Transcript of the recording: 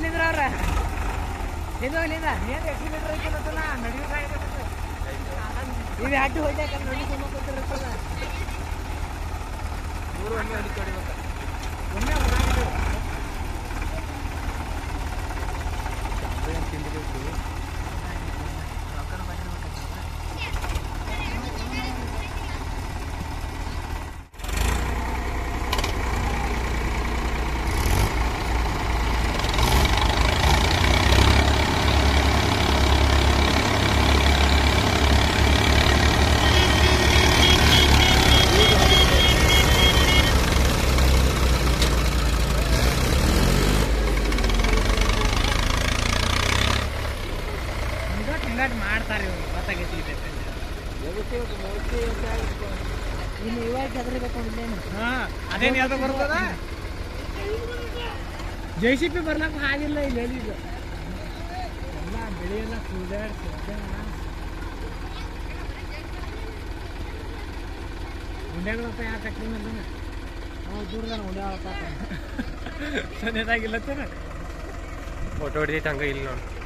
ನಿಂದ್ರ ಅವ್ರ ನಿಂದ ನಿಂದ ನೀನ್ ಎಕ್ಸಿಲೇಟರ್ ಐತಿಲ್ಲ ನಡೆಯೋದಾಗಿದೆ ಇವ್ ಯಾಕೆ ಹೋಗ್ಯಾಕ ನೋಡಿ ತುಂಬ ಕೂತಿರ್ತದ ಒಮ್ಮೆ ಹೊರಗಿಡು. ರೊಕ್ಕನ ಬಂದಿರ್ಬೇಕಂತಲ್ಲ. ಹಿಂಗಟ್ ಹಿಂಗಟ್ ಮಾಡ್ತಾರೆ ಇವ್ರು ಗೊತ್ತಾಗೈತಿ ಇದೆ ಇನ್ನು ಇವಾಗ ಹೆದರ್ಬೇಕು ಇಲ್ಲೇನು ಹಾ ಅದೇನು ಯಾವ್ದು ಬರ್ತದ ಜೆ ಸಿ ಪಿ ಬರ್ಲಕ್ಕ ಆಗಿಲ್ಲ ಇಲ್ಲಿ ಎಲ್ಲಿದು ಎಲ್ಲ ಬೆಳೆ ಎಲ್ಲ ಕೂದಾಡ್ಸಿ ಉಂಡೆಗಳಪ್ಪ ಯಾಕೆ ಕಟ್ಟಿ ಮೇಲೆ ನಾವು ದೂರದಾಗ ಉಂಡೆಗಳಪ್ಪ ಸನೇದಾಗಿಲ್ಲ ಫೋಟೋ ಹೊಡಿದೈತೆ ಹಂಗ ಇಲ್ಲಿ ನೋಡಿ